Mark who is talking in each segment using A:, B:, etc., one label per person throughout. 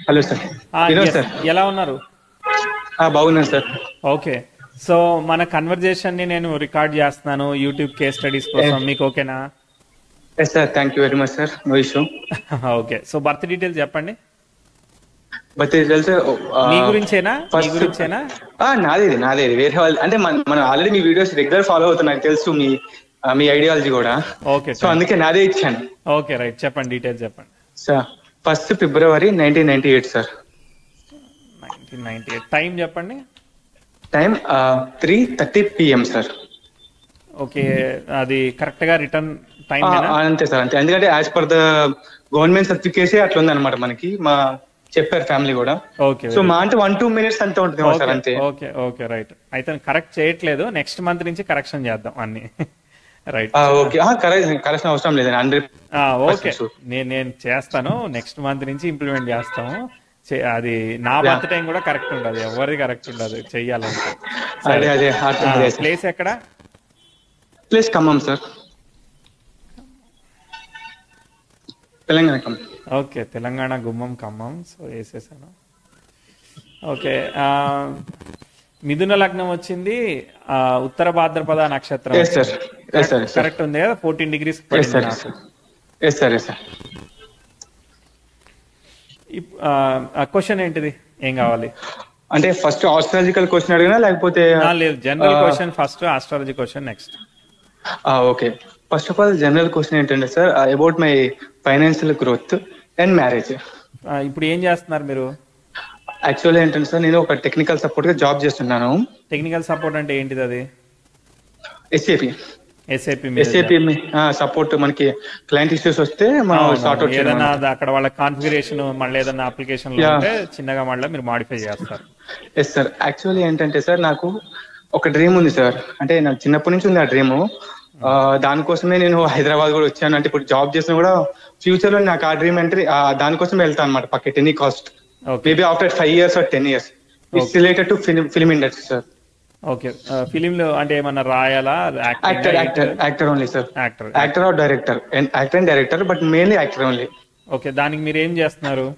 A: Hello sir
B: ఆ,
A: Vinod
B: yes.
A: Sir
B: ఎలా ఉన్నారు
A: ఆ, బాగున్నాను సార్
B: ఓకే సో మన కన్వర్జేషన్ ని నేను రికార్డ్ చేస్తున్నాను యూట్యూబ్ కేస్ స్టడీస్ కోసం మీకు ఓకేనా
A: yes sir thank you very much sir no issue
B: okay so birth details చెప్పండి
A: బట్ తెలుసు
B: మీ గురించేనా మీ
A: first-
B: గురించేనా
A: నాదే ఇది నాదే ఇది వేరే వాళ్ళు అంటే మన మనం ఆల్రెడీ మీ వీడియోస్ రెగ్యులర్ ఫాలో అవుతున్నా నాకు తెలుసు మీ ఆ, మీ ఐడియాలజీ కూడా
B: ఓకే
A: సో అందుకే నాదే ఇచ్చాను
B: ఓకే రైట్ చెప్పండి డీటెయిల్స్ చెప్పండి
A: sir first February nineteen ninety eight sir
B: nineteen ninety eight time చెప్పండి
A: time three thirty PM sir
B: okay అది కరెక్ట్ గా రిటర్న్ టైం
A: అంతే సార్ అంతే ఎందుకంటే as per the government certificate అట్లా ఉంది అనమాట మనకి మా చెప్పారు ఫ్యామిలీ కూడా
B: ఓకే
A: సో మా అంటే వన్ టూ మినిట్స్ అంతే ఉంటుంది సార్ అంతే
B: ఓకే ఓకే రైట్ అయితే కరెక్ట్ చేయట్లేదు నెక్స్ట్ మంత్ నుంచి కరెక్షన్ చేద్దాం అన్ని రైట్
A: ఓకే కరెక్ట్ కరెక్షన్ అవసరం లేదు హండ్రెడ్
B: ఓకే నేను నేను చేస్తాను నెక్స్ట్ మంత్ నుంచి ఇంప్లిమెంట్ చేస్తాము చే- అది నా బర్త్ టైం కూడా కరెక్ట్ ఉండదు ఎవరిది కరెక్ట్ ఉండదు చెయ్యాలంటే
A: అదే అదే
B: ప్లేస్ ఎక్కడ
A: place Khammam sir Telangana Khammam
B: okay Telangana గుమ్మం ఖమ్మం సో వేసేసాను ఓకే ఆ, మిథున లగ్నం వచ్చింది ఆ, ఉత్తర భాద్రపద నక్షత్రం
A: yes sir yes sir
B: correct ఉంది కదా fourteen degrees
A: yes sir yes sir yes sir
B: question ఏంటిది ఏం కావాలి
A: అంటే ఫస్ట్ ఆస్ట్రాలజికల్ క్వశ్చన్ అడిగినా లేకపోతే
B: ఆ, లేదు general question first astrology question next
A: okay first of all general question ఏంటంటే sir about my financial growth and marriage
B: ఇప్పుడు ఏం చేస్తున్నారు మీరు
A: యాక్చువల్లీ ఏంటంటే సార్ నేను ఒక టెక్నికల్ సపోర్ట్ గా జాబ్ చేస్తున్నాను
B: టెక్నికల్ సపోర్ట్ అంటే ఏంటిది అది
A: ఎస్ఏపి
B: ఎస్ఐపి
A: ఎస్ఏపి సపోర్ట్ మనకి క్లయింట్ ఇష్యూస్ వస్తే మనం సార్ట్ అవుట్ చేయడం
B: ఏదైనా అది అక్కడ వాళ్ళ కాన్ఫిగరేషన్ మళ్ళీ ఏదైనా అప్లికేషన్ లో
A: Yeah.
B: ఉంటే చిన్నగా మళ్ళీ మీరు మాడిఫై చేస్తారు
A: ఎస్ సార్ యాక్చువల్లీ ఏంటంటే సార్ నాకు ఒక డ్రీమ్ ఉంది సార్ అంటే నాకు చిన్నప్పటి నుంచి ఉంది ఆ డ్రీమ్ దానికోసమే నేను హైదరాబాద్ కూడా వచ్చాను అంటే ఇప్పుడు జాబ్ చేసినా కూడా ఫ్యూచర్ లో నాకు ఆ డ్రీమ్ అంటే ఆ, దానికోసం వెళ్తాను అనమాట పక్కన any cost
B: okay
A: maybe after five years or ten years it's related to film film industry sir
B: okay film లో అంటే ఏమన్నా రాయాలా
A: actor actor actor only sir
B: actor
A: actor or director actor and director but mainly actor only
B: okay దానికి మీరు ఏం చేస్తున్నారు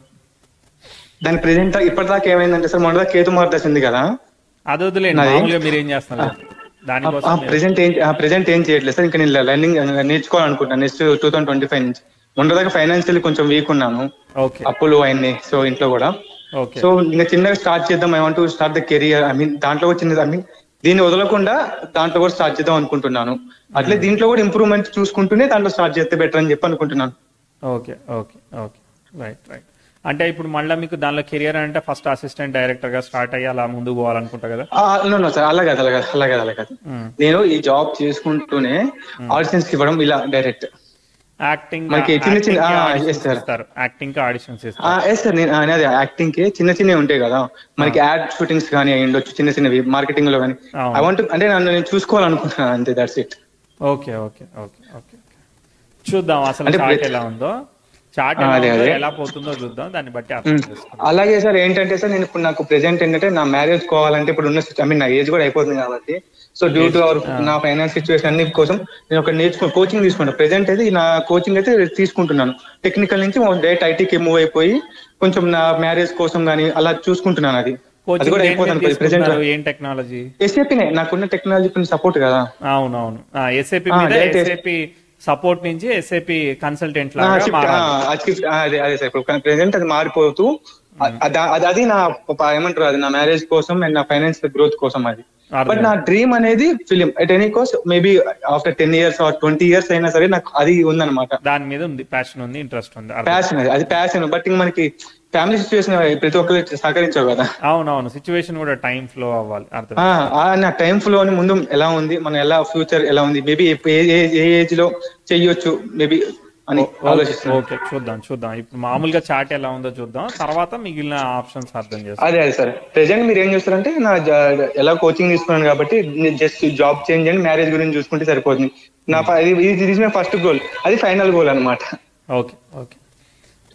A: దాని present ఇప్పటిదాకా ఏమైందంటే సార్ మొదట కేతు మహాదశ ఉంది కదా
B: అది వదిలేండి
A: నాది?
B: మామూలుగా మీరు ఏం చేస్తున్నారు దానికోసం మీరు-
A: ప్రెసెంట్ ఏం ప్రెసెంట్ ఏం చేయట్లేదు సార్ ఇంకా నేను లర్నింగ్ నేర్చుకోవాలనుకుంటున్నాను next two thousand twenty five నుంచి మొన్నదాకా ఫైనాన్షియల్ కొంచెం వీక్ ఉన్నాను
B: ఓకే
A: అప్పులు అయింది సో ఇంట్లో కూడా
B: ఓకే
A: సో ఇంకా చిన్నగా స్టార్ట్ చేద్దాం I want start the career I mean దాంట్లో కూడా చిన్నది ఐ మీన్ దీన్ని వదలకుండా దాంట్లో కూడా స్టార్ట్ చేద్దాం అనుకుంటున్నాను అట్లే దీంట్లో కూడా ఇంప్రూవ్మెంట్ చూసుకుంటూనే దాంట్లో స్టార్ట్ చేస్తే బెటర్ అని చెప్పి అనుకుంటున్నాను
B: okay okay okay right right అంటే ఇప్పుడు మళ్ళీ మీకు దానిలో కెరియర్ అంటే ఫస్ట్ అసిస్టెంట్ డైరెక్టర్ గా స్టార్ట్ అయ్యి అలా ముందుకు పోవాలనుకుంటా కదా
A: నో సార్ అలా కాదు అలా కాదు అలా కాదు అలా కాదు
B: మ్మ్.
A: నేను ఈ జాబ్ చేసుకుంటూనే ఆడిషన్స్ ఇవ్వడం ఇలా డైరెక్ట్
B: యాక్టింగ్
A: మనకి చిన్న చిన్న- ఆ, yes, sir.
B: ఇస్తారు యాక్టింగ్ కి ఆడిషన్స్ ఇస్తారు
A: ఎస్ సార్ నేను అనేది యాక్టింగ్ కి చిన్న చిన్నవి ఉంటాయి కదా మనకి యాడ్ షూటింగ్స్ కానీ అయి ఉండొచ్చు చిన్న చిన్నవి మార్కెటింగ్ లో కానీ
B: అవును.
A: ఐ వాంట్ అంటే నన్ను నేను చూసుకోవాలనుకుంటున్నాను అంతే that's it
B: okay okay okay okay చూద్దాం అసలు
A: అంటే
B: చార్ట్
A: ఇప్పుడు-
B: ఎలా ఉందో చార్ట్
A: ఆ,
B: ఎలా
A: అదే,
B: ఉందో
A: అదే.
B: ఎలా పోతుందో చూద్దాం దాన్ని బట్టి అర్థం చేసుకుందాం
A: అలాగే సార్ ఏంటంటే సార్ నేను ఇప్పుడు నాకు ప్రెసెంట్ ఏంటంటే నా మ్యారేజ్ కావాలంటే ఇప్పుడు ఉన్న ఐ మీన్ నా ఏజ్ కూడా అయిపోతుంది కాబట్టి సో డ్యూ టు అవర్ నా ఫైనాన్స్ సిచ్యువేషన్ అన్ని కోసం నేను ఒక నేర్చుకో కోచింగ్ తీసుకుంటాను ప్రెసెంట్ అయితే నా కోచింగ్ అయితే తీసుకుంటున్నాను టెక్నికల్ నుంచి డైరెక్ట్ ఐటీకి మూవ్ అయిపోయి కొంచెం నా మ్యారేజ్ కోసం కానీ అలా చూసుకుంటున్నాను అది అది
B: కోచింగ్
A: కూడా అయిపోతాను ప్రెసెంట్
B: తీసుకుంటున్నారు ఏం టెక్నాలజీ
A: ఎస్ఏపీనే నాకున్న టెక్నాలజీ సపోర్ట్ కదా
B: అవునవును ఎస్ఏపి
A: ఆ,
B: మీద
A: direct-
B: ఎస్ఏపి సపోర్ట్ నుంచి ఎస్ఏపి కన్సల్టెంట్
A: ఆ,
B: లాగా
A: shift,
B: మారాలి
A: ఆ, అది shift, ఆ, అదే అదే సార్ ఇప్పుడు ప్రెసెంట్ అది మారిపోతూ అ- అద- అది అది నా ప- ఏమంటారు అది నా మ్యారేజ్ కోసం అండ్ నా ఫైనాన్షియల్ గ్రోత్ కోసం అది
B: అర్థం.
A: బట్ నా డ్రీమ్ అనేది film at any cost maybe after ten years or twenty years అయినా సరే నాకు అది ఉందన్నమాట
B: దాని మీద ఉంది ప్యాషన్ ఉంది ఇంట్రెస్ట్ ఉంది అర్థం.
A: ప్యాషన్ అది అది ప్యాషన్ బట్ ఇంక మనకి ఫ్యామిలీ సిచ్యువేషన్ ప్రతి ఒక్కరు సహకరించవు కదా
B: అవునవును సిచ్యువేషన్ కూడా టైం ఫ్లో అవ్వాలి అర్థం
A: ఆ, ఆ నా టైం ఫ్లో అని ముందు ఎలా ఉంది మన ఎలా ఫ్యూచర్ ఎలా ఉంది మేబీ ఏ ఏజ్ లో చెయ్యొచ్చు మేబీ అని ఆలోచిస్తున్నాను
B: ఓకే చూద్దాం చూద్దాం ఇప్పుడు మామూలుగా చాట్ ఎలా ఉందో చూద్దాం తర్వాత మిగిలిన ఆప్షన్స్ అర్థం చేస్తాం
A: అదే అదే సార్ ప్రెసెంట్ మీరు ఏం చేస్తారంటే నా జ- ఎలా కోచింగ్ తీసుకున్నాను కాబట్టి just job change and marriage గురించి చూసుకుంటే సరిపోతుంది నా ఫ- ఇది ఇది మై ఫస్ట్ గోల్ అది ఫైనల్ గోల్ అన్నమాట
B: ఓకే ఓకే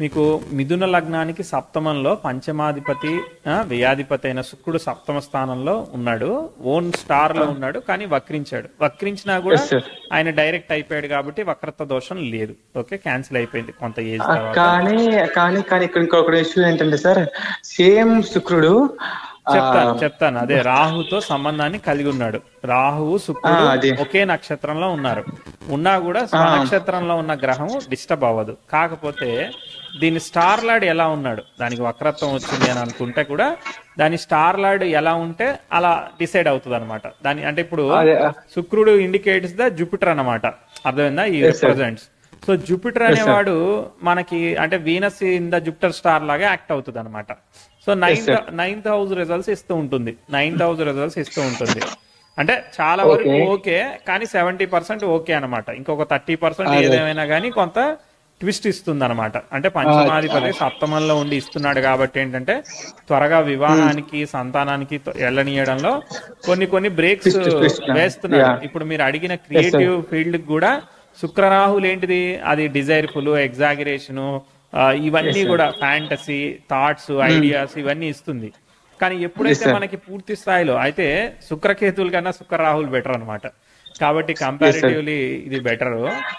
B: మీకు మిథున లగ్నానికి సప్తమంలో పంచమాధిపతి ఆ, వ్యయాధిపతి అయిన శుక్రుడు సప్తమ స్థానంలో ఉన్నాడు ఓన్ స్టార్ లో ఉన్నాడు కానీ వక్రించాడు వక్రించినా కూడా
A: Yes, sir.
B: ఆయన డైరెక్ట్ అయిపోయాడు కాబట్టి వక్రత్వ దోషం లేదు ఓకే క్యాన్సిల్ అయిపోయింది కొంత ఏజ్
A: ఆ,
B: తర్వాత
A: కానీ కానీ కానీ ఇక్కడ ఇంకొక ఇష్యూ ఏంటంటే సార్ సేమ్ శుక్రుడు ఆ,
B: చెప్తాను చెప్తాను అదే రాహుతో సంబంధాన్ని కలిగి ఉన్నాడు రాహువు శుక్రుడు
A: ఆ, అది.
B: ఒకే నక్షత్రంలో ఉన్నారు ఉన్నా కూడా నక్షత్రంలో ఉన్న గ్రహం డిస్టర్బ్ అవ్వదు కాకపోతే దీని స్టార్ లార్డ్ ఎలా ఉన్నాడు దానికి వక్రత్వం వచ్చింది అని అనుకుంటే కూడా దాని స్టార్ లార్డ్ ఎలా ఉంటే అలా డిసైడ్ అవుతుంది అనమాట దాని అంటే ఇప్పుడు
A: అదే, ఆ.
B: శుక్రుడు ఇండికేట్స్ ద జూపిటర్ అన్నమాట అర్థమైందా ఈ రిప్రజెంట్స్ సో జూపిటర్ అనేవాడు మనకి అంటే Venus in the Jupiter star లాగా యాక్ట్ అవుతుంది అనమాట so ninth ninth house results ఇస్తూ ఉంటుంది నైన్త్ హౌస్ రిజల్ట్స్ ఇస్తూ ఉంటుంది అంటే చాలా వరకు ఓకే కానీ సెవెంటీ పర్సెంట్ ఓకే అనమాట ఇంకొక థర్టీ పర్సెంట్ ఏదేమైనా కానీ కొంత ట్విస్ట్ ఇస్తుంది అనమాట అంటే పంచమాధిపతి సప్తమంలో ఉండి ఇస్తున్నాడు కాబట్టి ఏంటంటే త్వరగా వివాహానికి సంతానానికి త- వెళ్ళనీయడంలో కొన్ని కొన్ని బ్రేక్స్ వేస్తున్నాడు ఇప్పుడు మీరు అడిగిన క్రియేటివ్ ఫీల్డ్ కూడా శుక్రరాహులు ఏంటిది అది డిజైర్ఫుల్ ఎగ్జాగరేషన్ ఇవన్నీ కూడా ఫ్యాంటసీ థాట్స్ ఐడియాస్ ఇవన్నీ ఇస్తుంది కానీ ఎప్పుడైతే మనకి పూర్తి స్థాయిలో అయితే శుక్రకేతువుల కన్నా శుక్రరాహుల్ బెటర్ అన్నమాట కాబట్టి కంపారిటివ్లీ ఇది బెటర్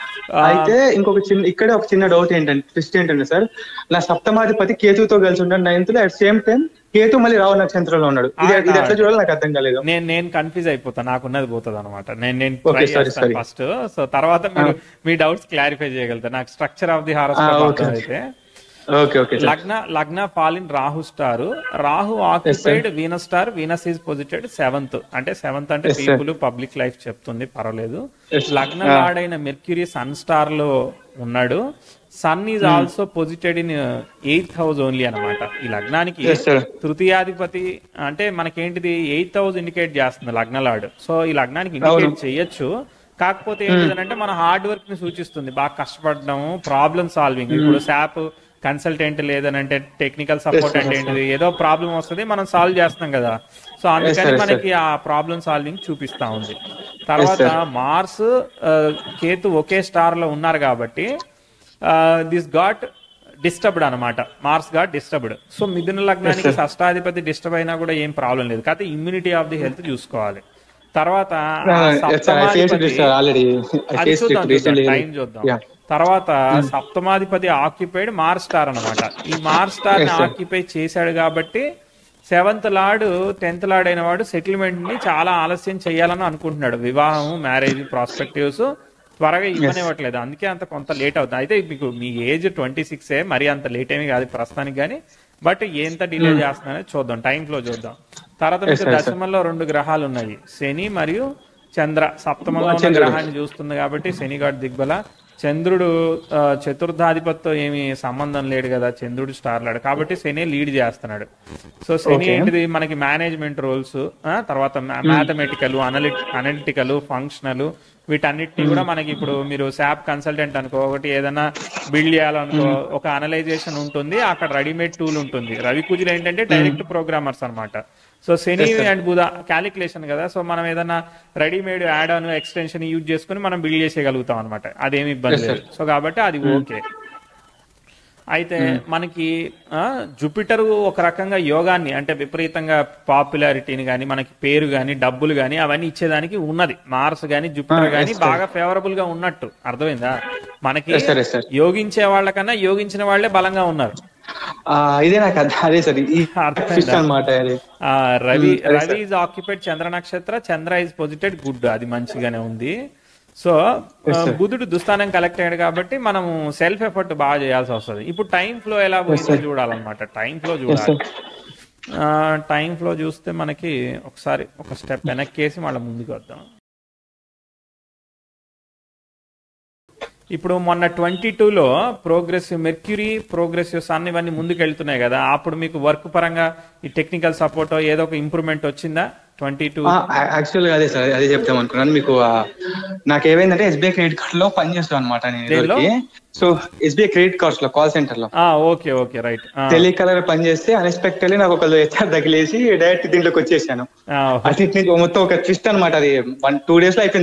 A: అయితే ఇంకొక చిన్న ఇక్కడే ఒక చిన్న డౌట్ ఏంటంటే ట్విస్ట్ ఏంటంటే సార్ నా సప్తమాధిపతి కేతుతో కలిసి ఉన్నాడు నైన్త్ లో అట్ సేమ్ టైం కేతు మళ్ళీ రావు నక్షత్రంలో ఉన్నాడు ఇది ఇది ఎట్లా చూడాలి నాకు అర్థం కాలేదు
B: నేను నేను కన్ఫ్యూజ్ అయిపోతాను నాకున్నది పోతుంది అనమాట నేను నేను
A: Okay,
B: ట్రై
A: sorry,
B: చేస్తాను
A: sorry.
B: ఫస్ట్ సో తర్వాత మీరు మీ డౌట్స్ క్లారిఫై చేయగలుగుతారు నాకు స్ట్రక్చర్ ఆఫ్ ది హారోస్కోప్ అయితే
A: ఓకే ఓకే సార్
B: లగ్న లగ్న fall in Rahu star Rahu occupied Venus star Venus is posited seventh అంటే సెవెంత్ అంటే పీపుల్ పబ్లిక్ లైఫ్ చెప్తుంది పర్వాలేదు లగ్న లాడైన మెర్క్యూరీ సన్ స్టార్ లో ఉన్నాడు sun is also posited in eighth house only అన్నమాట ఈ లగ్నానికి
A: Yes, sir.
B: తృతీయాధిపతి అంటే మనకేంటిది ఎయిత్ హౌస్ ఇండికేట్ చేస్తుంది లగ్నలాడు సో ఈ లగ్నానికి ఇండికేట్ చేయొచ్చు కాకపోతే ఏంటిదంటే మన హార్డ్ వర్క్ ని సూచిస్తుంది బాగా కష్టపడడం ప్రాబ్లమ్ సాల్వింగ్ ఇప్పుడు శాప్ కన్సల్టెంట్ లేదనంటే టెక్నికల్ సపోర్ట్ అంటే ఏంటిది ఏదో ప్రాబ్లం వస్తుంది మనం సాల్వ్ చేస్తాం కదా సో అందుకని
A: yes, sir.
B: మనకి ఆ ప్రాబ్లమ్ సాల్వింగ్ చూపిస్తా ఉంది తర్వాత మార్స్ కేతు ఒకే స్టార్ లో ఉన్నారు కాబట్టి దిస్ గాట్ డిస్టర్బ్డ్ అనమాట మార్స్ గాట్ డిస్టర్బ్డ్ సో మిథున లగ్నానికి షష్టాధిపతి డిస్టర్బ్ అయినా కూడా ఏం ప్రాబ్లం లేదు కాకపోతే ఇమ్యూనిటీ ఆఫ్ ది హెల్త్ చూసుకోవాలి తర్వాత ఆ సప్తమాధిపతి
A: ఆల్రెడీ
B: అది చూద్దాం చూద్దాం టైం చూద్దాం తర్వాత సప్తమాధిపతి ఆక్యుపైడ్ మార్ స్టార్ అనమాట ఈ మార్ స్టార్ ని ఆక్యుపై చేశాడు కాబట్టి సెవెంత్ లార్డ్ టెన్త్ లార్డ్ అయిన వాడు సెటిల్మెంట్ ని చాలా ఆలస్యం చేయాలని అనుకుంటున్నాడు వివాహం మ్యారేజ్ ప్రాస్పెక్టివ్స్ త్వరగా ఇవ్వనివ్వట్లేదు అందుకే అంత కొంత లేట్ అవుతుంది అయితే మీకు మీ ఏజ్ ట్వంటీ సిక్సే మరి అంత లేట్ ఏమీ కాదు ప్రస్తుతానికి కానీ బట్ ఎంత డిలే చేస్తున్నారో చూద్దాం టైం ఫ్లో చూద్దాం తర్వాత మీకు దశమంలో రెండు గ్రహాలు ఉన్నాయి శని మరియు చంద్ర సప్తమంలో ఉన్న గ్రహాన్ని చూస్తుంది కాబట్టి శని గాడు దిగ్బల చంద్రుడు ఆ, చతుర్థాధిపతితో ఏమి సంబంధం లేడు కదా చంద్రుడు స్టార్ లాడు కాబట్టి శని లీడ్ చేస్తున్నాడు సో శని ఏంటిది మనకి మేనేజ్మెంట్ రోల్స్ తర్వాత మ్యాథమెటికల్ అనలిట్ అనలిటికల్ ఫంక్షనల్ వీటన్నిటిని కూడా మనకి ఇప్పుడు మీరు శాప్ కన్సల్టెంట్ అనుకో ఒకటి ఏదైనా బిల్డ్ చేయాలనుకో ఒక అనలైజేషన్ ఉంటుంది అక్కడ రెడీమేడ్ టూల్ ఉంటుంది రవి కుజులు ఏంటంటే డైరెక్ట్ ప్రోగ్రామర్స్ అన్నమాట so Shani and Budha calculation కదా సో మనం ఏదైనా readymade add on extension use చేసుకుని మనం బిల్డ్ చేసేయగలుగుతాం అనమాట అదేమి ఇబ్బంది లేదు సో కాబట్టి అది ఓకే అయితే మనకి ఆ, జూపిటర్ ఒక రకంగా యోగాన్ని అంటే విపరీతంగా పాపులారిటీని కానీ మనకి పేరు కానీ డబ్బులు కానీ అవన్నీ ఇచ్చేదానికి ఉన్నది మార్స్ కానీ జూపిటర్ కానీ బాగా ఫేవరబుల్ గా ఉన్నట్టు అర్థమైందా మనకి
A: Yes, sir, yes, sir.
B: యోగించే వాళ్ళకన్నా యోగించిన వాళ్ళే బలంగా ఉన్నారు
A: ఆ, ఇదే నాకు అర్థం- అదే సార్ ఈ
B: అర్థమైందా?
A: ట్విస్ట్ అనమాట అది
B: ఆ, రవి రవి ఇస్ ఆక్యుపైడ్ చంద్ర నక్షత్ర చంద్ర ఇస్ పొజిటెడ్ గుడ్ అది మంచిగానే ఉంది సో ఆ, బుధుడు దుస్థానం కలెక్ట్ అయ్యాడు కాబట్టి మనం సెల్ఫ్ ఎఫర్ట్ బాగా చేయాల్సి వస్తుంది ఇప్పుడు టైం ఫ్లో ఎలా పోయిందో చూడాలన్నమాట టైం ఫ్లో చూడాలి టైం ఫ్లో చూస్తే మనకి ఒకసారి ఒక స్టెప్ వెనక్కేసి మళ్ళీ ముందుకు వద్దాం ఇప్పుడు మొన్న ట్వంటీ టూలో ప్రోగ్రెసివ్ మెర్క్యూరీ ప్రోగ్రెసివ్ సన్ ఇవన్నీ ముందుకు వెళ్తున్నాయి కదా అప్పుడు మీకు వర్క్ పరంగా ఈ టెక్నికల్ సపోర్ట్ ఏదో ఒక ఇంప్రూవ్మెంట్ వచ్చిందా ట్వంటీ టూ
A: యాక్చువల్ గా అదే సార్ అదే చెప్తాం అనుకున్నాను మీకు ఆ, నాకు ఏమైందంటే ఎస్బీఐ క్రెడిట్ కార్డ్ లో పనిచేస్తాను అనమాట నేను
B: దేనిలో?
A: ఇదివరకు. సో ఎస్బీఐ క్రెడిట్ కార్డ్స్ లో కాల్ సెంటర్ లో
B: ఓకే ఓకే రైట్
A: టెలికాలర్ పని చేస్తే అన్ఎక్స్పెక్టెడ్లీ నాకు ఒకళ్ళు హెచ్ఆర్ తగిలేసి డైరెక్ట్ దీంట్లోకి వచ్చేసాను అది నీకు మొత్తం ఒక ట్విస్ట్ అనమాట అది వన్ టూ డేస్ లో అయిపోయింది అది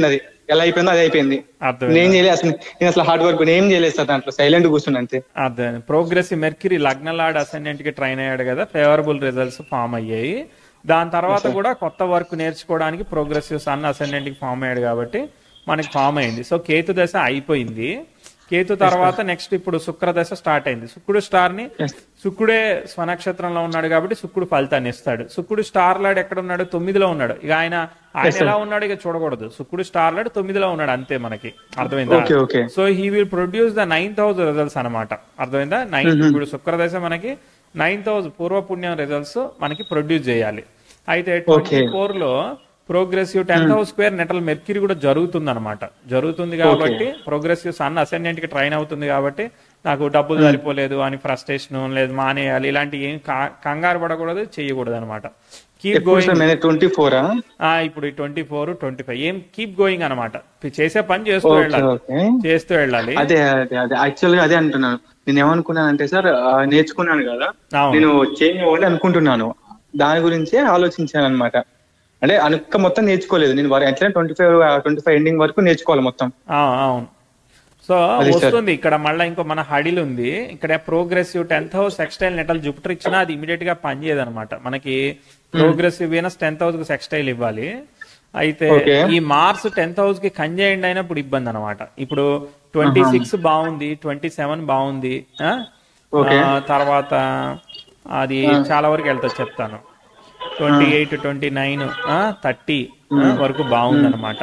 A: ఎలా అయిపోయిందో అది అయిపోయింది
B: అర్థమైంది
A: నేను చేయలేదు అసలు నేను అసలు హార్డ్ వర్క్ ఏం చేయలేదు సార్ దాంట్లో సైలెంట్ కూర్చున్నా అంతే
B: అదే ప్రోగ్రెసివ్ మెర్క్యూరీ లగ్నలాడ్ అసెండెంట్ కి ట్రైన్ అయ్యాడు కదా ఫేవరబుల్ రిజల్ట్స్ ఫామ్ అయ్యాయి దాని తర్వాత కూడా కొత్త వర్క్ నేర్చుకోవడానికి ప్రోగ్రెసివ్ సన్ అసెండెంట్ కి ఫామ్ అయ్యాడు కాబట్టి మనకి ఫామ్ అయింది సో కేతు దశ అయిపోయింది కేతు తర్వాత నెక్స్ట్ ఇప్పుడు శుక్ర దశ స్టార్ట్ అయింది శుక్రుడు స్టార్ ని
A: Yes.
B: శుక్రుడే స్వనక్షత్రంలో ఉన్నాడు కాబట్టి శుక్రుడు ఫలితాన్ని ఇస్తాడు శుక్రుడు స్టార్ లాడ్ ఎక్కడ ఉన్నాడు తొమ్మిదిలో ఉన్నాడు ఇక ఆయన ఆయన ఎలా ఉన్నాడు ఇక చూడకూడదు శుక్రుడు స్టార్ లాడ్ తొమ్మిదిలో ఉన్నాడు అంతే మనకి అర్థమైందా
A: okay okay
B: so he will produce the ninth house results అనమాట అర్థమైందా నైన్త్ ఇప్పుడు శుక్రదశ మనకి నైన్త్ హౌస్ పూర్వపుణ్యం రిజల్ట్స్ మనకి ప్రొడ్యూస్ చేయాలి అయితే ట్వంటీ ఫోర్ లో progressive tenth house square natal Mercury కూడా జరుగుతుంది అనమాట జరుగుతుంది కాబట్టి ప్రోగ్రెసివ్ సన్ అసెండెంట్ కి ట్రైన్ అవుతుంది కాబట్టి నాకు డబ్బులు సరిపోలేదు అని ఫ్రస్ట్రేషన్ లేదు మానేయాలి ఇలాంటి ఏం కా- కంగారు పడకూడదు చేయకూడదు అనమాట కీప్
A: ఎప్పుడు సార్ నేను ట్వంటీ ఫోరా
B: ఇప్పుడు ట్వంటీ ఫోర్ ట్వంటీ ఫైవ్ ఏం కీప్ గోయింగ్ అనమాట చేసే పని చేస్తూ
A: ఓకే
B: వెళ్ళాలి
A: ఓకే
B: చేస్తూ వెళ్ళాలి
A: అదే అదే అదే యాక్చువల్ గా అదే అంటున్నాను నేను ఏమనుకున్నానంటే సార్ ఆ, నేర్చుకున్నాను కదా
B: అవును
A: నేను చేంజ్ అవ్వాలి అనుకుంటున్నాను దాని గురించే ఆలోచించాను అనమాట అంటే అనుక మొత్తం నేర్చుకోలేదు నేను వారు ఎట్లా twenty five twenty five ending వరకు నేర్చుకోవాలి మొత్తం
B: ఆ, అవును సో
A: అది సార్.
B: వస్తుంది ఇక్కడ మళ్ళీ ఇంకో మన హడిల్ ఉంది ఇక్కడ progressive tenth house sextile natal Jupiter ఇచ్చినా అది ఇమీడియట్ గా పనిచేయదు అనమాట మనకి ప్రోగ్రెసివ్ వీనస్ టెన్త్ హౌస్ కి సెక్స్టైల్ ఇవ్వాలి అయితే
A: Okay.
B: ఈ మార్స్ టెన్త్ హౌస్ కి కంజైండ్ అయినప్పుడు ఇబ్బంది అనమాట ఇప్పుడు ట్వంటీ సిక్స్ బాగుంది ట్వంటీ సెవెన్ బాగుంది ఆ?
A: Okay.
B: ఆ, తర్వాత అది చాలా వరకు వెళ్తా చెప్తాను twenty eight twenty nine thirty వరకు బాగుంది అనమాట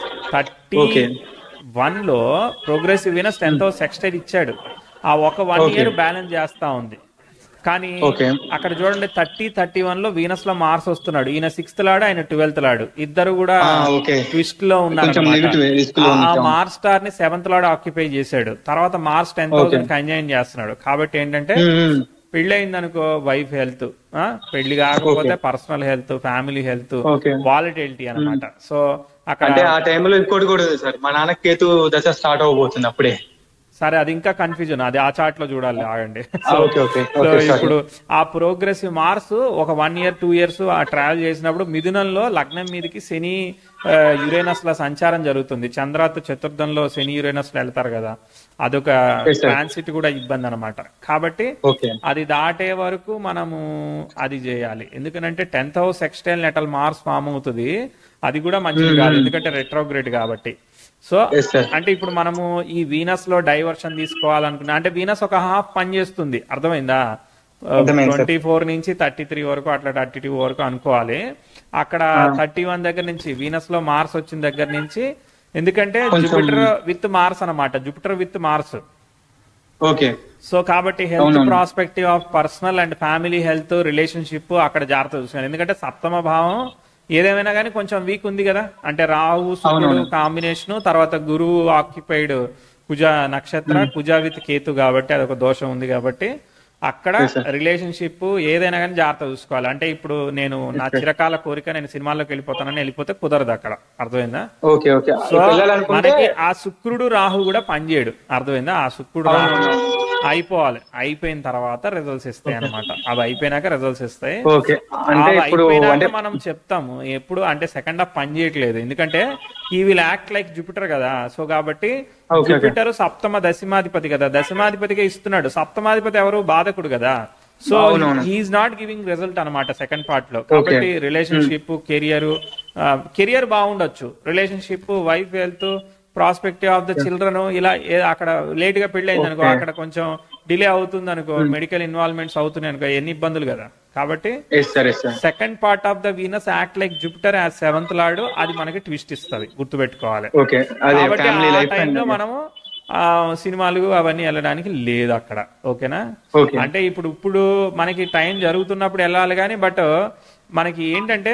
B: థర్టీ
A: Okay.
B: వన్ లో progressive Venus tenth house sextile ఇచ్చాడు ఆ ఒక వన్
A: Okay.
B: ఇయర్ బ్యాలెన్స్ చేస్తా ఉంది కానీ
A: Okay.
B: అక్కడ చూడండి థర్టీ థర్టీ వన్ లో వీనస్ లో మార్స్ వస్తున్నాడు ఈయన సిక్స్త్ లాడు ఆయన ట్వెల్త్ లాడు ఇద్దరు కూడా
A: ఆ, okay.
B: ట్విస్ట్ లో ఉన్నారు
A: కొంచెం
B: అన్నమాట.
A: negative risk లో
B: ఆ- ఆ
A: ఉంటాం.
B: మార్స్ స్టార్ ని సెవెంత్ లాడ్ ఆక్యుపై చేశాడు తర్వాత మార్స్ టెన్ థౌసండ్ కంజైన్ చేస్తున్నాడు కాబట్టి ఏంటంటే
A: మ్మ్.
B: పెళ్లి అయిందనుకో వైఫ్ హెల్త్ పెళ్లి కాకపోతే personal health family health
A: Okay.
B: Volatility అన్నమాట సో అక్కడ
A: అంటే ఆ టైంలో ఇంకోటి కూడా ఉంది సార్ మా నాన్న కేతు దశ స్టార్ట్ అవబోతుంది అప్పుడే
B: సరే అది ఇంకా కన్ఫ్యూజన్ అది ఆ చార్ట్ లో చూడాలి ఆగండి
A: ఆ, okay okay
B: so
A: okay sir
B: ఇప్పుడు ఆ ప్రోగ్రెసివ్ మార్స్ ఒక వన్ ఇయర్ టూ ఇయర్స్ ఆ ట్రావెల్ చేసినప్పుడు మిథునంలో లగ్నం మీదకి శని యురేనస్ ల సంచారం జరుగుతుంది చంద్రాత్ చతుర్థంలో శని యురేనస్ వెళ్తారు కదా అదొక
A: Yes, sir.
B: ట్రాన్సిట్ కూడా ఇబ్బంది అనమాట కాబట్టి
A: ఓకే
B: అది దాటే వరకు మనము అది చేయాలి ఎందుకంటే tenth house sextile natal Mars form అవుతుంది అది కూడా మంచిది కాదు ఎందుకంటే రెట్రోగ్రేడ్ కాబట్టి సో
A: Yes, sir.
B: అంటే ఇప్పుడు మనము ఈ వీనస్ లో డైవర్షన్ తీసుకోవాలనుకున్నా అంటే వీనస్ ఒక హాఫ్ పని చేస్తుంది అర్థమైందా
A: అర్థమైంది, sir.
B: ట్వంటీ ఫోర్ నుంచి థర్టీ త్రీ వరకు అట్లా థర్టీ టూ వరకు అనుకోవాలి అక్కడ థర్టీ వన్ దగ్గర నుంచి వీనస్ లో మార్స్ వచ్చిన దగ్గర నుంచి ఎందుకంటే జూపిటర్ విత్ మార్స్ అన్నమాట Jupiter with Mars
A: okay
B: so కాబట్టి health prospective of personal and family health relationship అక్కడ జాగ్రత్త చూసుకోవాలి ఎందుకంటే సప్తమ భావం ఏదేమైనా కానీ కొంచెం వీక్ ఉంది కదా అంటే రాహు శుక్రుడు కాంబినేషన్ తర్వాత గురువు ఆక్యుపైడ్ కుజ నక్షత్ర కుజ విత్ కేతు కాబట్టి అదొక దోషం ఉంది కాబట్టి అక్కడ రిలేషన్షిప్ ఏదైనా కానీ జాగ్రత్త చూసుకోవాలి అంటే ఇప్పుడు నేను నా చిరకాల కోరిక నేను సినిమాల్లోకి వెళ్ళిపోతానని వెళ్ళిపోతే కుదరదు అక్కడ అర్థమైందా
A: ఓకే ఓకే
B: సో
A: వెళ్ళాలనుకుంటే
B: మనకి ఆ శుక్రుడు రాహు కూడా పనిచేయడు అర్థమైందా ఆ శుక్రుడు రాహు అయిపోవాలి అయిపోయిన తర్వాత రిజల్ట్స్ ఇస్తాయి అన్నమాట అవి అయిపోయినాక రిజల్ట్స్ ఇస్తాయి
A: ఓకే అంటే
B: అవి
A: ఇప్పుడు
B: అయిపోయినాక
A: అంటే
B: మనం చెప్తాము ఎప్పుడు అంటే సెకండ్ హాఫ్ పని చేయట్లేదు ఎందుకంటే he will act like Jupiter కదా సో కాబట్టి
A: Okay, okay.
B: జూపిటర్ సప్తమ దశమాధిపతి కదా దశమాధిపతిగా ఇస్తున్నాడు సప్తమాధిపతి ఎవరు బాధకుడు కదా సో
A: అవునవును.
B: హీఈస్ నాట్ గివింగ్ రిజల్ట్ అనమాట సెకండ్ పార్ట్ లో కాబట్టి రిలేషన్షిప్ కెరియర్ కెరియర్ బాగుండొచ్చు relationship wife health prospective of the children ఇలా ఏ- అక్కడ లేట్ గా పెళ్లి అయింది అనుకో అక్కడ కొంచెం డిలే అవుతుంది అనుకో మెడికల్ ఇన్వాల్వ్మెంట్స్ అవుతున్నాయి అనుకో ఎన్ని ఇబ్బందులు కదా కాబట్టి
A: yes sir yes sir
B: second part of the Venus act like Jupiter as seventh lord అది మనకి ట్విస్ట్ ఇస్తుంది గుర్తుపెట్టుకోవాలి
A: ఓకే అదే
B: కాబట్టి
A: ఫ్యామిలీ
B: ఆ
A: లైఫ్
B: టైంలో మనము ఆ సినిమాలు అవన్నీ వెళ్ళడానికి లేదు అక్కడ ఓకేనా
A: ఓకే
B: అంటే ఇప్పుడు ఇప్పుడు మనకి టైం జరుగుతున్నప్పుడు వెళ్ళాలి కానీ బట్ మనకి ఏంటంటే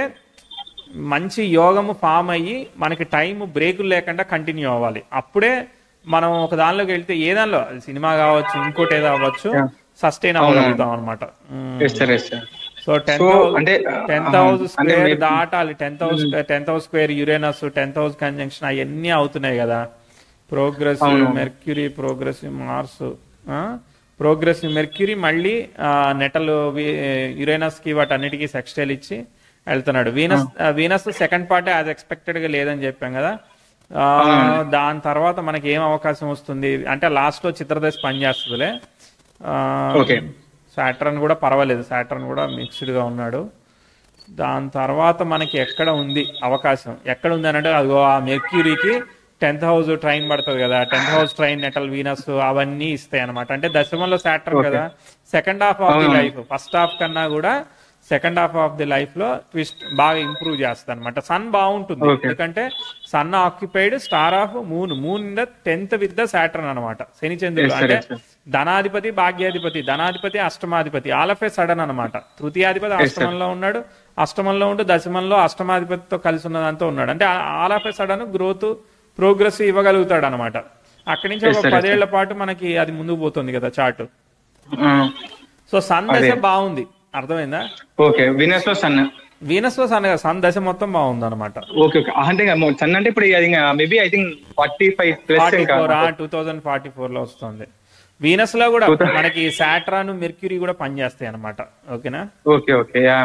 B: మంచి యోగము ఫామ్ అయ్యి మనకి టైం బ్రేకులు లేకుండా కంటిన్యూ అవ్వాలి అప్పుడే మనం ఒక దానిలోకి వెళ్తే ఏ దానిలో అది సినిమా కావచ్చు ఇంకోటి ఏదో అవ్వచ్చు
A: Yeah.
B: సస్టైన్ అవ్వగలుగుతాం అనమాట
A: yes sir yes sir
B: so tenth
A: So,
B: house
A: అంటే,
B: టెన్త్
A: ఆహా,
B: హౌస్
A: అంటే
B: స్క్వేర్
A: మీరు-
B: దాటాలి tenth house tenth house square Uranus tenth house conjunction అవన్నీ అవుతున్నాయి కదా progressive Mercury progressive Mars progressive Mercury మళ్ళీ నెటల్ యురేనస్ కి వాటన్నిటికీ సెక్స్టైల్ ఇచ్చి వెళ్తున్నాడు Venus Venus second part as expected గా లేదని చెప్పాం కదా ఆ, దాని తర్వాత మనకి ఏం అవకాశం వస్తుంది అంటే లాస్ట్ లో చిత్రదశ పనిచేస్తుందిలే
A: Okay.
B: సాటర్న్ కూడా పర్వాలేదు సాటర్న్ కూడా మిక్స్డ్ గా ఉన్నాడు దాని తర్వాత మనకి ఎక్కడ ఉంది అవకాశం ఎక్కడ ఉంది అని అంటే అదిగో ఆ మెర్క్యూరీకి టెన్త్ హౌస్ ట్రైన్ పడుతుంది కదా tenth house trine natal Venus అవన్నీ ఇస్తాయి అనమాట అంటే దశమంలో సాటర్న్ కదా second half of the life first half కన్నా కూడా second half of the life లో ట్విస్ట్ బాగా ఇంప్రూవ్ చేస్తుంది అనమాట సన్ బాగుంటుంది ఎందుకంటే Sun occupied star of Moon Moon in the tenth with the Saturn అనమాట శని చంద్రుడు
A: Yes, sir,
B: అంటే
A: yes, sir.
B: ధనాధిపతి భాగ్యాధిపతి ధనాధిపతి అష్టమాధిపతి ఆల్ ఆఫ్ ఏ సడన్ అనమాట తృతీయాధిపతి అష్టమంలో ఉన్నాడు అష్టమంలో ఉంటూ దశమంలో అష్టమాధిపతితో కలిసి ఉన్నదంతా ఉన్నాడు అంటే all of a sudden growth progress ఇవ్వగలుగుతాడు అనమాట అక్కడి నుంచి
A: Yes,
B: ఒక
A: sir, yes,
B: పదేళ్ల పాటు మనకి అది ముందుకు పోతుంది కదా చార్ట్
A: ఆ,
B: సో సన్ దశ
A: అదే.
B: బాగుంది అర్థమైందా
A: ఓకే వినస్ లో సన్
B: వీనస్ లో సన్ సన్ దశ మొత్తం బాగుంది అనమాట
A: ఓకే ఓకే అంటే సన్ అంటే ఇప్పుడు అది maybe I think forty five plus
B: forty
A: ఇంకా
B: four two thousand forty four లో వస్తుంది వీనస్ లో కూడా మనకి సాట్రాన్ మెర్క్యూరీ కూడా పనిచేస్తాయి అనమాట ఓకేనా
A: okay okay yeah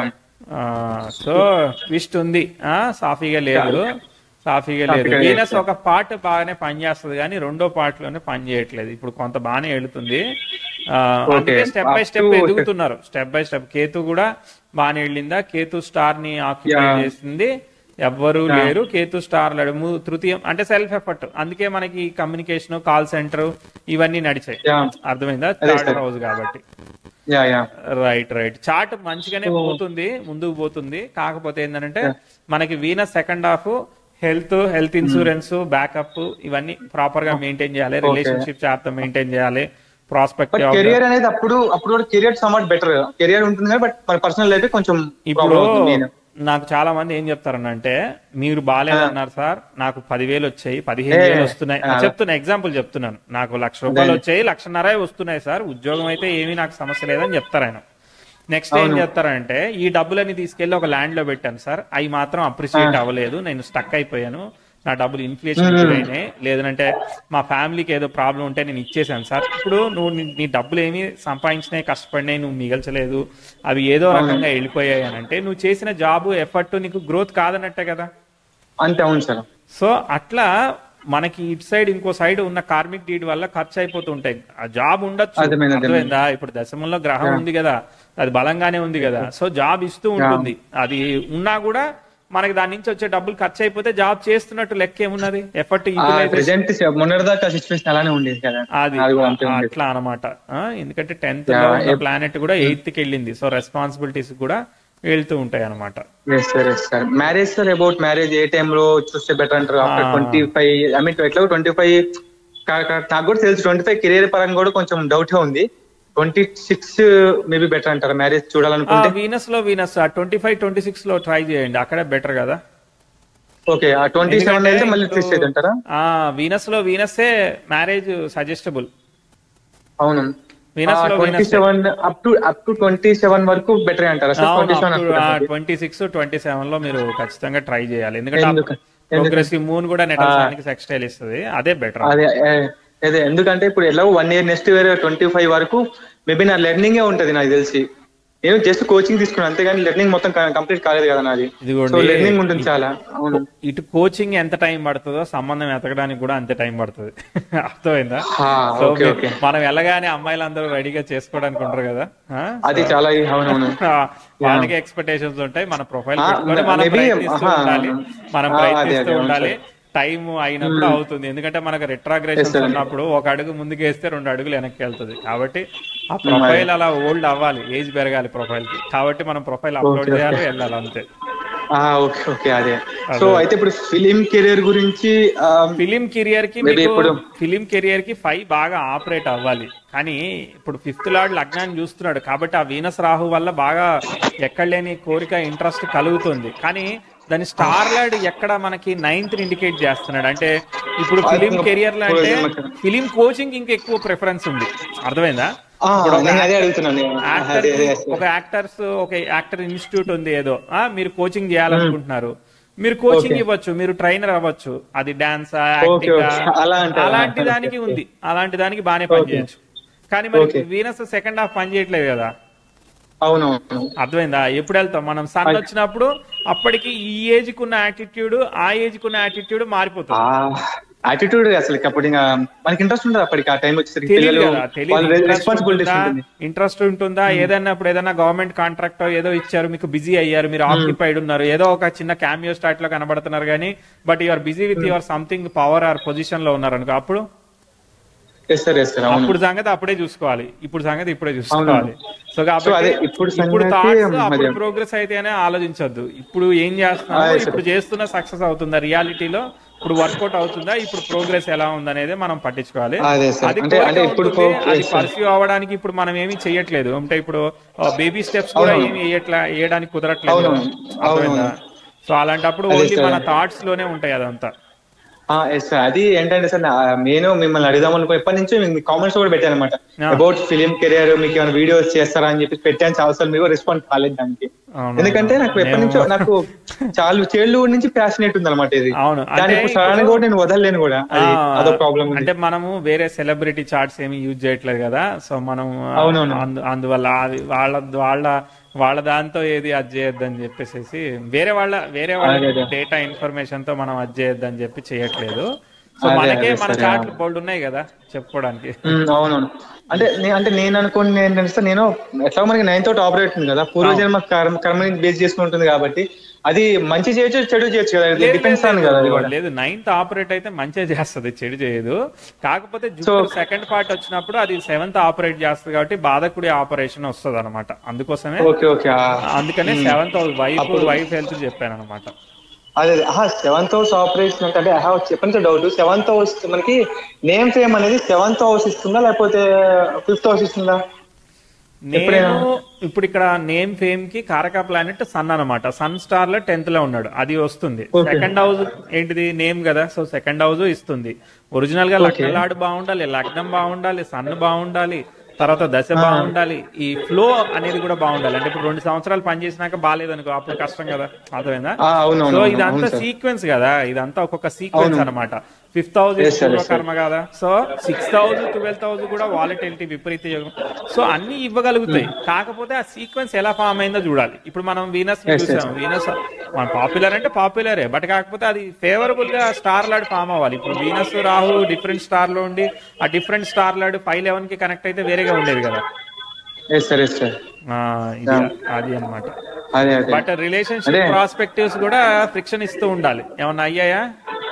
B: so twist ఉంది ఆ సాఫీగా లేదు సాఫీగా లేదు
A: సాఫీగా
B: వీనస్ ఒక పార్ట్ బాగానే పనిచేస్తుంది కానీ రెండో పార్ట్ లోనే పని చేయట్లేదు ఇప్పుడు కొంత బాగానే వెళుతుంది ఆ, అందుకే step by
A: Up
B: step
A: to-
B: ఎదుగుతున్నారు స్టెప్ బై స్టెప్ కేతు కూడా బాగానే వెళ్ళిందా కేతు స్టార్ ని ఆక్యుపై
A: Yeah.
B: చేసింది ఎవ్వరూ లేరు కేతు స్టార్ లేడు ము- తృతీయం అంటే సెల్ఫ్ ఎఫర్ట్ అందుకే మనకి కమ్యూనికేషన్ కాల్ సెంటర్ ఇవన్నీ నడిచాయి
A: Yeah.
B: అర్థమైందా
A: అదే
B: థర్డ్
A: sir.
B: హౌస్ కాబట్టి
A: yeah yeah
B: right right chart మంచిగానే పోతుంది ముందుకు పోతుంది కాకపోతే ఏంటంటే మనకి Venus second half health health insurance backup ఇవన్నీ ప్రాపర్ గా మెయింటైన్ చేయాలి రిలేషన్షిప్ చార్ట్ మెయింటైన్ చేయాలి ప్రాస్పెక్ట్
A: బట్ కెరియర్ అనేది అప్పుడు అప్పుడు కూడా కెరియర్ సమాట్ బెటర్ కెరియర్ ఉంటుంది కానీ బట్ మన పర్సనల్ లైఫ్ కొంచెం
B: ఇప్పుడు
A: ప్రాబ్లం అవుతుంది నేను
B: నాకు చాలా మంది ఏం చెప్తారనంటే మీరు బాగాలేదన్నారు సార్ నాకు పదివేలు వచ్చాయి పదిహేను వేలు వస్తున్నాయి చెప్తున్నా ఎగ్జాంపుల్ చెప్తున్నాను నాకు లక్ష రూపాయలు వచ్చాయి లక్షన్నర వస్తున్నాయి సార్ ఉద్యోగం అయితే ఏమీ నాకు సమస్య లేదని చెప్తారు ఆయన నెక్స్ట్ ఏం చెప్తారంటే ఈ డబ్బులని తీసుకెళ్లి ఒక ల్యాండ్ లో పెట్టాను సార్ అవి మాత్రం అప్రిషియేట్ అవ్వలేదు నేను స్టక్ అయిపోయాను నా డబ్బులు ఇన్ఫ్లేషన్ అయినాయి లేదంటే మా ఫ్యామిలీకి ఏదో ప్రాబ్లం ఉంటే నేను ఇచ్చేసాను సార్ ఇప్పుడు నువ్వు నీ- నీ డబ్బులు ఏమి సంపాదించినాయి కష్టపడినాయి నువ్వు మిగల్చలేదు అవి ఏదో రకంగా వెళ్ళిపోయాయి అని అంటే నువ్వు చేసిన జాబ్ ఎఫర్ట్ నీకు గ్రోత్ కాదన్నట్టే కదా
A: అంతే అవును సార్
B: సో అట్లా మనకి ఇటు సైడ్ ఇంకో సైడ్ ఉన్న కార్మిక్ డీడ్ వల్ల ఖర్చు అయిపోతుంటాయి ఆ జాబ్ ఉండొచ్చు
A: అర్థమైంది, అర్థమైంది.
B: అర్థమైందా ఇప్పుడు దశమంలో గ్రహం ఉంది కదా అది బలంగానే ఉంది కదా సో జాబ్ ఇస్తూ ఉంటుంది అది ఉన్నా కూడా మనకి దాని నుంచి వచ్చే డబ్బులు ఖర్చు అయిపోతే జాబ్ చేస్తున్నట్టు లెక్క ఏమున్నది ఎఫర్ట్
A: ప్రెసెంట్ మొన్నటిదాకా సిచ్యువేషన్ అలానే ఉండేది కదా
B: అది
A: అది కూడా అంతే ఉండేది
B: అట్లా అనమాట ఎందుకంటే టెన్త్ లో ఉన్న ప్లానెట్ కూడా ఎయిత్ కి వెళ్ళింది సో రెస్పాన్సిబిలిటీస్ కూడా వెళ్తూ ఉంటాయి అనమాట
A: yes sir yes sir marriage sir about marriage ఏ టైమ్ లో చూస్తే బెటర్ అంటారు after twenty five I mean ఎట్లా ట్వంటీ ఫైవ్ నాకు కూడా తెలుసు ట్వంటీ ఫైవ్ కెరీర్ పరంగా కూడా కొంచెం డౌట్ ఉంది ట్వంటీ సిక్స్ మేబీ బెటర్ అంటారు మ్యారేజ్ చూడాలనుకుంటే
B: వీనస్ లో Venus twenty five twenty six లో ట్రై చేయండి అక్కడే బెటర్ కదా
A: ఓకే ఆ ట్వంటీ సెవెన్ అయితే మళ్ళీ ట్విస్ట్ అయితే అంటారా
B: ఆ వీనస్ లో వీనస్సే మ్యారేజ్ సజెస్టబుల్
A: అవును
B: వీనస్ లో
A: twenty seven up to up to twenty seven వరకు బెటర్ అంటారా sir twenty seven
B: twenty six twenty seven లో మీరు ఖచ్చితంగా ట్రై చేయాలి ఎందుకంటే
A: ఎందుకు?
B: ప్రోగ్రెసివ్ మూన్ కూడా నెటల్సానికి సెక్స్టైల్ ఇస్తుంది అదే బెటర్
A: అదే ఏ, అదే ఎందుకంటే ఇప్పుడు ఎలా one year next year twenty five వరకు మేబీ నా లెర్నింగే ఉంటది నాకు తెలిసి నేను జస్ట్ కోచింగ్ తీసుకున్నాను అంతేగాని లెర్నింగ్ మొత్తం కంప్లీట్ కాలేదు కదా నాది
B: ఇదిగోండి.
A: సో లెర్నింగ్ ఉంటుంది చాలా అవును
B: ఇటు కోచింగ్ ఎంత టైం పడుతుందో సంబంధం ఎతకడానికి కూడా అంతే టైం పడుతుంది అర్థమైందా
A: ఆ,
B: సో
A: ఓకే
B: మీ-
A: ఓకే
B: మనం వెళ్ళగానే అమ్మాయిలందరూ రెడీగా చేసుకోవడానికి ఉంటారు కదా ఆ?
A: అది చాలా అవునవును
B: ఆ, వాళ్ళకి ఎక్స్పెక్టేషన్స్ ఉంటాయి మన ప్రొఫైల్
A: ఆ,
B: పెట్టుకొని మనం
A: maybe,
B: ప్రయత్నిస్తూ
A: ఆహా.
B: ఉండాలి మనం
A: ఆ, అదే,
B: ప్రయత్నిస్తూ
A: అదే, అవును
B: ఉండాలి టైం అయినప్పుడు అవుతుంది ఎందుకంటే మనకు రిట్రాగ్రేషన్స్ ఉన్నప్పుడు ఒక అడుగు ముందుకు వేస్తే రెండు అడుగులు వెనక్కి వెళ్తుంది కాబట్టి ఆ ప్రొఫైల్ అలా ఓల్డ్ అవ్వాలి ఏజ్ పెరగాలి ప్రొఫైల్ కి కాబట్టి మనం ప్రొఫైల్ అప్లోడ్ చేయాలి వెళ్ళాలి అంతే
A: ఆ, ఓకే ఓకే అదే సో అయితే ఇప్పుడు ఫిలిం కెరీర్ గురించి ఆ,
B: ఫిలిం కెరియర్ కి
A: Maybe
B: మీకు
A: ఇప్పుడు-
B: ఫిలిం కెరియర్ కి ఫైవ్ బాగా ఆపరేట్ అవ్వాలి కానీ ఇప్పుడు ఫిఫ్త్ లార్డ్ లగ్నాన్ని చూస్తున్నాడు కాబట్టి ఆ వీనస్ రాహు వల్ల బాగా ఎక్కడ లేని కోరిక ఇంట్రెస్ట్ కలుగుతుంది కానీ దాని స్టార్ లార్డ్ ఎక్కడ మనకి నైన్త్ ఇండికేట్ చేస్తున్నాడు అంటే ఇప్పుడు ఫిలిం కెరియర్ లో అంటే ఫిలిం కోచింగ్ ఇంకా ఎక్కువ ప్రిఫరెన్స్ ఉంది అర్థమైందా
A: ఆ,
B: ఇప్పుడు ఒక
A: నేను అదే అడుగుతున్నాను
B: యాక్టర్
A: అదే అదే
B: ఒక యాక్టర్స్ ఒక యాక్టర్ ఇన్స్టిట్యూట్ ఉంది ఏదో ఆ మీరు కోచింగ్ చేయాలనుకుంటున్నారు మీరు కోచింగ్ ఇవ్వచ్చు మీరు ట్రైనర్ అవ్వచ్చు అది డాన్స్
A: Okay, okay. అలా అంటారా?
B: అలాంటి దానికి ఉంది అలాంటి దానికి బాగానే పని చేయొచ్చు కానీ మరి వీనస్ సెకండ్ హాఫ్ పని చేయట్లేదు కదా
A: అవునవును
B: అర్థమైందా ఎప్పుడు వెళ్తాం మనం సన్ వచ్చినప్పుడు అప్పటికి ఈ ఏజ్ కున్న యాటిట్యూడ్ ఆ ఏజ్ కున్న యాటిట్యూడ్ మారిపోతుంది
A: యాటిట్యూడ్ అసలు అప్పుడు ఇంకా మనకి ఇంట్రెస్ట్ ఉండదు అప్పటికి ఆ టైం వచ్చేసరికి
B: తెలియదు
A: పిల్లలు
B: కదా
A: వాళ్ళ రెస్పాన్సిబిలిటీస్
B: తెలియదు
A: ఉంటుంది
B: ఇంట్రెస్ట్ ఉంటుందా ఏదైనా ఇప్పుడు ఏదైనా గవర్నమెంట్ కాంట్రాక్ట్ ఏదో ఇచ్చారు మీకు బిజీ అయ్యారు మీరు ఆక్యుపైడ్ ఉన్నారు ఏదో ఒక చిన్న క్యామియో స్టార్ట్ లో కనబడుతున్నారు కానీ but your busy with your something power or position లో ఉన్నారు అనుకో అప్పుడు
A: ఎస్ సార్ ఎస్ సార్ అవును
B: అప్పుడు సంగతి అప్పుడే చూసుకోవాలి ఇప్పుడు సంగతి ఇప్పుడే చూసుకోవాలి సో
A: సో
B: కాబట్టి
A: అదే ఇప్పుడు
B: ఇప్పుడు
A: సంగతి
B: థాట్స్ అప్పుడు
A: మరి-
B: ప్రోగ్రెస్ అయితేనే ఆలోచించొద్దు ఇప్పుడు ఏం చేస్తున్నామో
A: అదే
B: ఇప్పుడు చేస్తున్న సక్సెస్ అవుతుందా రియాలిటీలో ఇప్పుడు వర్కౌట్ అవుతుందా ఇప్పుడు ప్రోగ్రెస్ ఎలా ఉందనేది మనం పట్టించుకోవాలి
A: అదే సార్.
B: అది
A: అంటే- అంటే
B: కోరిక
A: ఇప్పుడు
B: ఉంటుంది,
A: కో-
B: అది
A: yes, sir.
B: పర్సీవ్ అవ్వడానికి ఇప్పుడు మనం ఏమీ చెయ్యట్లేదు అంటే ఇప్పుడు బేబీ స్టెప్స్ కూడా
A: అవునవును.
B: ఏమి వేయట్లా వేయడానికి కుదరట్లేదు
A: అవునవును.
B: అర్థమైందా సో అలాంటప్పుడు
A: అదే
B: ఓన్లీ
A: sir.
B: మన థాట్స్ లోనే ఉంటాయి అదంతా
A: ఎస్ సార్ అది ఏంటంటే సార్ నా- నేను మిమ్మల్ని అడుగుదాం అనుకో ఎప్పటి నుంచో మీకు కామెంట్స్ కూడా పెట్టాను అనమాట
B: Yeah.
A: అబౌట్ ఫిలిం కెరియర్ మీకు ఏమైనా వీడియోస్ చేస్తారా అని చెప్పి పెట్టాను చాలా సార్లు మీకు రెస్పాన్స్ కాలేదు దానికి
B: అవును.
A: ఎందుకంటే నాకు ఎప్పటి
B: నేను-
A: నుంచో నాకు చాలా చైల్డ్హుడ్ నుంచి ప్యాషనేట్ ఉంది అనమాట ఇది
B: అవును.
A: కానీ
B: అంటే
A: ఇప్పుడు సడన్
B: ఇప్పుడు-
A: కూడా నేను వదలలేను కూడా అది
B: ఆ,
A: అదో ప్రాబ్లం
B: అంటే మనము వేరే సెలబ్రిటీ చార్ట్స్ ఏమి యూజ్ చేయట్లేదు కదా సో మనం
A: అవునవును.
B: అందు- అందువల్ల అది వాళ్ళ వాళ్ళ వాళ్ళ దాంతో ఏది అది చేయొద్దని చెప్పేసి వేరే వాళ్ళ వేరే వాళ్ళ
A: అదే, అదే.
B: డేటా ఇన్ఫర్మేషన్ తో మనం అది చేయొద్దని చెప్పి చేయట్లేదు సో
A: అదే,
B: మనకే
A: అదే,
B: మన
A: సరే.
B: చార్ట్లు బోల్డ్ ఉన్నాయి కదా చెప్పుకోవడానికి
A: ఉమ్, అవునవును అంటే నే- అంటే నేను అనుకుని ఏంటంటే నేను ఎట్లా మనకి నైన్ తోటి ఆపరేట్ ఉంది కదా పూర్వజన్మ కర్మ కర్మని బేస్ చేసుకుంటుంది కాబట్టి అది మంచి చేయొచ్చు చెడు చేయొచ్చు కదా
B: లేదు,
A: డిపెండ్స్
B: లేదు,
A: ఆన్ కదా అది కూడా
B: లేదు నైన్త్ ఆపరేట్ అయితే మంచిగా చేస్తుంది చెడు చేయదు కాకపోతే జూపిటర్ సెకండ్ పార్ట్ వచ్చినప్పుడు అది సెవెంత్ ఆపరేట్ చేస్తుంది కాబట్టి బాధకుడి ఆపరేషన్ వస్తుంది అనమాట అందుకోసమే
A: ఓకే ఓకే ఆ,
B: అందుకనే seventh house wife wife health చెప్పాను అనమాట
A: అదే సెవెంత్ హౌస్ ఆపరేషన్ అంటే అంటే ఐ హావ్ చెప్పిన డౌట్ సెవెంత్ హౌస్ మనకి నేమ్ ఫేమ్ అనేది సెవెంత్ హౌస్ ఇస్తుందా లేకపోతే ఫిఫ్త్ హౌస్ ఇస్తుందా
B: నేను ఇప్పుడు ఇక్కడ నేమ్ ఫేమ్ కి కారక ప్లానెట్ సన్ అన్నమాట సన్ స్టార్ లో టెన్త్ లో ఉన్నాడు అది వస్తుంది సెకండ్ హౌస్ ఏంటిది నేమ్ కదా సో సెకండ్ హౌస్ ఇస్తుంది ఒరిజినల్ గా లగ్నలాడు బాగుండాలి లగ్నం బాగుండాలి సన్ బాగుండాలి తర్వాత దశ బాగుండాలి ఈ ఫ్లో అనేది కూడా బాగుండాలి అంటే ఇప్పుడు రెండు సంవత్సరాలు పనిచేసినాక బాగాలేదనుకో అప్పుడు కష్టం కదా అర్థమైందా
A: ఆ, అవును
B: సో
A: అవును
B: ఇదంతా సీక్వెన్స్ కదా ఇదంతా ఒక్కొక్క సీక్వెన్స్ అన్నమాట ఫిఫ్త్ హౌస్ పూర్వకర్మ కదా so sixth house twelfth house కూడా వాలటిలిటీ విపరీత యోగం సో అన్ని ఇవ్వగలుగుతాయి కాకపోతే ఆ సీక్వెన్స్ ఎలా ఫామ్ అయిందో చూడాలి ఇప్పుడు మనం వీనస్ చూసాం వీనస్ మన పాపులర్ అంటే పాపులరే బట్ కాకపోతే అది ఫేవరబుల్ గా స్టార్ లాడ్ ఫామ్ అవ్వాలి ఇప్పుడు వీనస్ రాహు డిఫరెంట్ స్టార్ లో ఉండి ఆ different star lord five eleven కి కనెక్ట్ అయితే వేరేగా ఉండేది కదా
A: ఎస్ సార్ ఎస్ సార్
B: ఆ, ఇది అది అన్నమాట
A: అదే అదే
B: బట్ రిలేషన్షిప్ ప్రాస్పెక్టివ్స్ కూడా ఫ్రిక్షన్ ఇస్తూ ఉండాలి ఏమన్నా అయ్యాయా